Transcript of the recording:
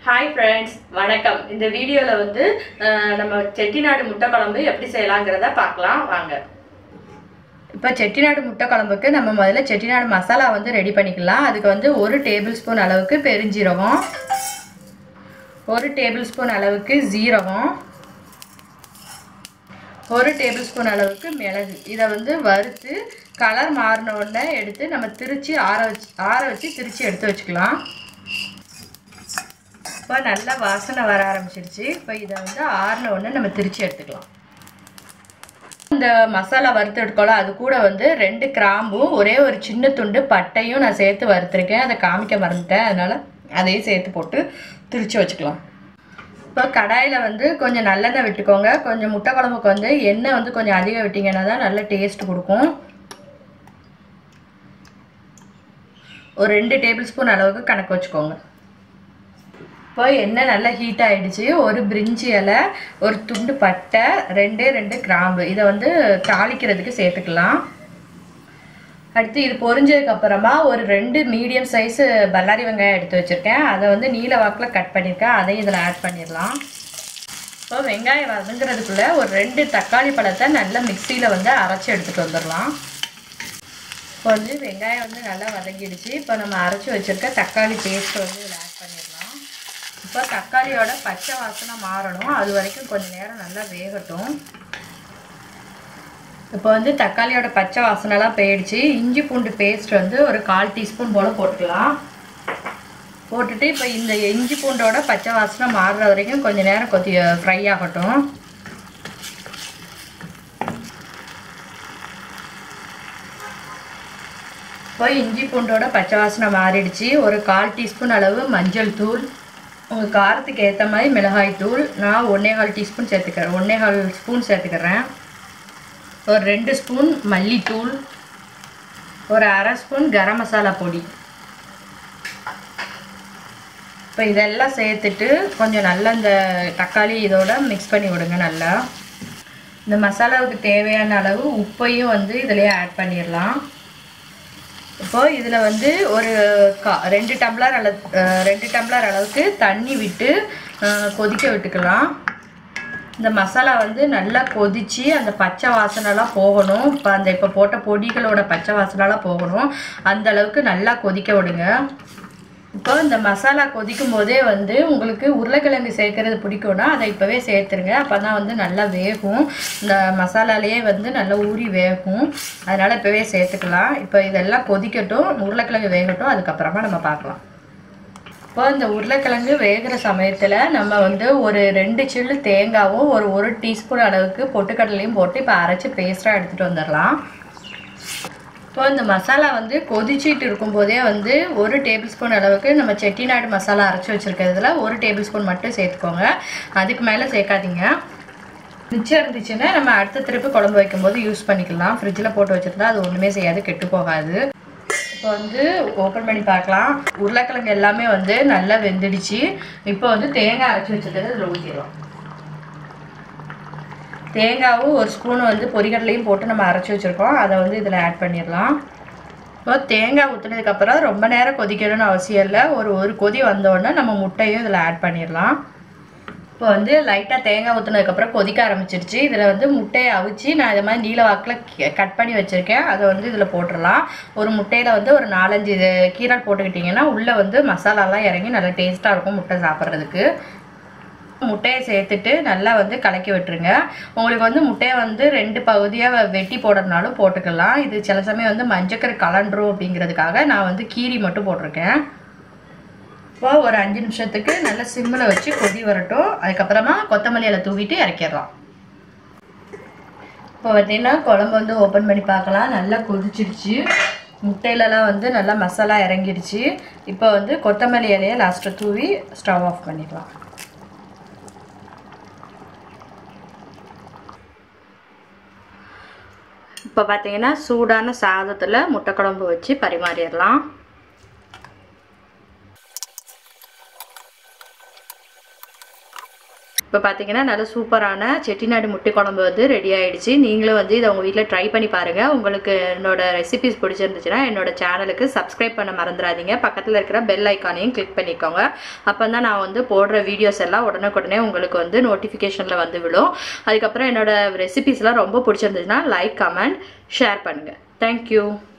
hi friends வணக்கம் இந்த வீடியோவில் வந்து அஹ், நம்ம செட்டிநாடு முட்டை குழம்பு எப்படி செய்யலாங்கிறத பார்க்கலாம் வாங்க இப்போ செட்டிநாடு முட்டை குழம்புக்கு நம்ம முதல்ல செட்டிநாடு மசாலா வந்து ரெடி பண்ணிக்கலாம் அதுக்கு வந்து ஒரு டேபிள் ஸ்பூன் அளவுக்கு பெருஞ்சீரகம் ஒரு டேபிள் ஸ்பூன் அளவுக்கு ஜீரகம் ஒரு டேபிள் ஸ்பூன் அளவுக்கு மிளகு இதை வந்து வறுத்து கலர் மாறின உடனே எடுத்து நம்ம திரிச்சு ஆற வச்சு ஆற வச்சு திரிச்சு எடுத்து வச்சுக்கலாம் இப்போ நல்லா வாசனை வர ஆரம்பிச்சிருச்சு இப்போ இதை வந்து ஆறின உடனே நம்ம திரிச்சு எடுத்துக்கலாம் இந்த மசாலா வறுத்து எடுக்கலாம் அது கூட வந்து ரெண்டு கிராம்பும் ஒரே ஒரு சின்ன துண்டு பட்டையும் நான் சேர்த்து வறுத்துருக்கேன் அதை காமிக்க மறந்துட்டேன் அதனால் அதையும் சேர்த்து போட்டு திரிச்சு வச்சுக்கலாம் இப்போ கடாயில் வந்து கொஞ்சம் நல்லெண்ணெய் விட்டுக்கோங்க கொஞ்சம் முட்டை குழம்புக்கு வந்து எண்ணெய் வந்து கொஞ்சம் அதிகம் விட்டிங்கன்னா தான் நல்ல டேஸ்ட் கொடுக்கும் ஒரு ரெண்டு டேபிள் ஸ்பூன் அளவுக்கு கணக்கு வச்சுக்கோங்க இப்போ எண்ணெய் நல்லா ஹீட் ஆகிடுச்சு ஒரு பிரிஞ்சி இலை ஒரு துண்டு பட்டை ரெண்டே ரெண்டு கிராம்பு இதை வந்து தாளிக்கிறதுக்கு சேர்த்துக்கலாம் அடுத்து இது பொரிஞ்சதுக்கு அப்புறமா ஒரு ரெண்டு மீடியம் சைஸு பல்லாரி வெங்காயம் எடுத்து வச்சுருக்கேன் அதை வந்து நீல வாக்கில் கட் பண்ணியிருக்கேன் அதையும் இதில் ஆட் பண்ணிடலாம் இப்போ வெங்காயம் வதங்குறதுக்குள்ளே ஒரு ரெண்டு தக்காளி பழத்தை நல்லா மிக்சியில் வந்து அரைச்சி எடுத்துகிட்டு வந்துடலாம் இப்போ வந்து வெங்காயம் வந்து நல்லா வதங்கிடுச்சு இப்போ நம்ம அரைச்சி வச்சுருக்க தக்காளி பேஸ்ட் வந்து இதில் ஆட் பண்ணிடலாம் இப்போ தக்காளியோட பச்சை வாசனை மாறணும் அது வரைக்கும் கொஞ்சம் நேரம் நல்லா வேகட்டும் இப்போ வந்து தக்காளியோட பச்சை வாசனைலாம் போயிடுச்சு இஞ்சி பூண்டு பேஸ்ட் வந்து ஒரு கால் டீஸ்பூன் போல் போட்டுக்கலாம் போட்டுட்டு இப்போ இந்த இஞ்சி பூண்டோட பச்சை வாசனை மாறுற வரைக்கும் கொஞ்சம் நேரம் கொத்தி ஃப்ரை ஆகட்டும் இப்போ இஞ்சி பூண்டோட பச்சை வாசனை மாறிடுச்சு ஒரு கால் டீஸ்பூன் அளவு மஞ்சள் தூள் உங்கள் காரத்துக்கு ஏற்ற மாதிரி மிளகாய் தூள் நான் ஒன்றே கால் டீஸ்பூன் சேர்த்துக்கிறேன் ஒன்றே கால் ஸ்பூன் சேர்த்துக்கிறேன் ஒரு ரெண்டு ஸ்பூன் மல்லித்தூள் ஒரு அரை ஸ்பூன் கரம் மசாலா பொடி இப்போ இதெல்லாம் சேர்த்துட்டு கொஞ்சம் நல்லா இந்த தக்காளி இதோட மிக்ஸ் பண்ணி விடுங்க நல்லா இந்த மசாலாவுக்கு தேவையான அளவு உப்பையும் வந்து இதிலேயே ஆட் பண்ணிடலாம் இப்போ இதில் வந்து ஒரு கா ரெண்டு டம்ளர் அளவு ரெண்டு டம்ளர் அளவுக்கு தண்ணி விட்டு கொதிக்க விட்டுக்கலாம் இந்த மசாலா வந்து நல்லா கொதித்து அந்த பச்சை வாசனைலாம் போகணும் இப்போ அந்த இப்போ போட்ட பொடிகளோட பச்சை வாசனைலாம் போகணும் அந்த அளவுக்கு நல்லா கொதிக்க விடுங்க இப்போ இந்த மசாலா கொதிக்கும் போதே வந்து உங்களுக்கு உருளைக்கிழங்கு சேர்க்கறது பிடிக்கும்னா அதை இப்போவே சேர்த்துருங்க அப்போ தான் வந்து நல்லா வேகும் இந்த மசாலாலேயே வந்து நல்லா ஊறி வேகும் அதனால் இப்போவே சேர்த்துக்கலாம் இப்போ இதெல்லாம் கொதிக்கட்டும் உருளைக்கிழங்கு வேகட்டும் அதுக்கப்புறமா நம்ம பார்க்கலாம் இப்போ இந்த உருளைக்கிழங்கு வேகிற சமயத்தில் நம்ம வந்து ஒரு ரெண்டு சில்லு தேங்காவும் ஒரு ஒரு டீஸ்பூன் அளவுக்கு பொட்டுக்கடலையும் போட்டு இப்போ அரைச்சி பேஸ்ட்டாக எடுத்துகிட்டு வந்துடலாம் இப்போ இந்த மசாலா வந்து கொதிச்சிட்டு இருக்கும்போதே வந்து ஒரு டேபிள் ஸ்பூன் அளவுக்கு நம்ம செட்டிநாடு மசாலா அரைச்சி வச்சுருக்கிறதுல ஒரு டேபிள் ஸ்பூன் மட்டும் சேர்த்துக்கோங்க அதுக்கு மேலே சேர்க்காதீங்க மிச்சம் இருந்துச்சுன்னா நம்ம அடுத்த திருப்பி குழம்பு வைக்கும்போது யூஸ் பண்ணிக்கலாம் ஃப்ரிட்ஜில் போட்டு வச்சுருந்தா அது ஒன்றுமே செய்யாது கெட்டு போகாது இப்போ வந்து ஓப்பன் பண்ணி பார்க்கலாம் உருளைக்கிழங்கு எல்லாமே வந்து நல்லா வெந்துடுச்சு இப்போ வந்து தேங்காய் அரைச்சி வச்சுருக்கிறது இதில் ஊற்றிடலாம் தேங்காவும் ஒரு ஸ்பூன் வந்து பொரிகடலையும் போட்டு நம்ம அரைச்சி வச்சுருக்கோம் அதை வந்து இதில் ஆட் பண்ணிடலாம் இப்போ தேங்காய் ஊற்றுனதுக்கப்புறம் ரொம்ப நேரம் கொதிக்கணும்னு அவசியம் இல்லை ஒரு ஒரு கொதி வந்தோடனே நம்ம முட்டையும் இதில் ஆட் பண்ணிடலாம் இப்போ வந்து லைட்டாக தேங்காய் ஊற்றுனதுக்கப்புறம் கொதிக்க ஆரம்பிச்சிருச்சு இதில் வந்து முட்டையை அவிச்சு நான் இது மாதிரி நீல வாக்கில் கட் பண்ணி வச்சுருக்கேன் அதை வந்து இதில் போட்டுடலாம் ஒரு முட்டையில் வந்து ஒரு நாலஞ்சு இது கீரல் போட்டுக்கிட்டிங்கன்னா உள்ளே வந்து மசாலாலாம் இறங்கி நல்லா டேஸ்ட்டாக இருக்கும் முட்டை சாப்பிட்றதுக்கு முட்டையை சேர்த்துட்டு நல்லா வந்து கலக்கி விட்டுருங்க உங்களுக்கு வந்து முட்டையை வந்து ரெண்டு பகுதியாக வெட்டி போடுறதுனாலும் போட்டுக்கலாம் இது சில சமயம் வந்து மஞ்சக்கரை கலண்டுரும் அப்படிங்கிறதுக்காக நான் வந்து கீரி மட்டும் போட்டிருக்கேன் இப்போ ஒரு அஞ்சு நிமிஷத்துக்கு நல்லா சிம்மில் வச்சு கொதி வரட்டும் அதுக்கப்புறமா கொத்தமல்லி இலை தூவிட்டு இறக்கிடலாம் இப்போ பார்த்தீங்கன்னா குழம்பு வந்து ஓப்பன் பண்ணி பார்க்கலாம் நல்லா கொதிச்சிருச்சு முட்டையிலலாம் வந்து நல்லா மசாலா இறங்கிடுச்சு இப்போ வந்து கொத்தமல்லி இலையை லாஸ்ட்டில் தூவி ஸ்டவ் ஆஃப் பண்ணிடலாம் இப்போ பார்த்தீங்கன்னா சூடான சாதத்தில் முட்டை குழம்பு வச்சு பரிமாறிடலாம் இப்போ பார்த்தீங்கன்னா நல்ல சூப்பரான செட்டிநாடு முட்டை குழம்பு வந்து ரெடி ஆயிடுச்சு நீங்களும் வந்து இதை உங்கள் வீட்டில் ட்ரை பண்ணி பாருங்கள் உங்களுக்கு என்னோட ரெசிபிஸ் பிடிச்சிருந்துச்சுன்னா என்னோட சேனலுக்கு சப்ஸ்கிரைப் பண்ண மறந்துடாதீங்க பக்கத்தில் இருக்கிற பெல் ஐக்கானையும் கிளிக் பண்ணிக்கோங்க அப்போ தான் நான் வந்து போடுற வீடியோஸ் எல்லாம் உடனுக்குடனே உங்களுக்கு வந்து நோட்டிஃபிகேஷனில் வந்து விழும் அதுக்கப்புறம் என்னோட ரெசிபிஸ்லாம் ரொம்ப பிடிச்சிருந்துச்சுன்னா லைக் கமெண்ட் ஷேர் பண்ணுங்கள் தேங்க்யூ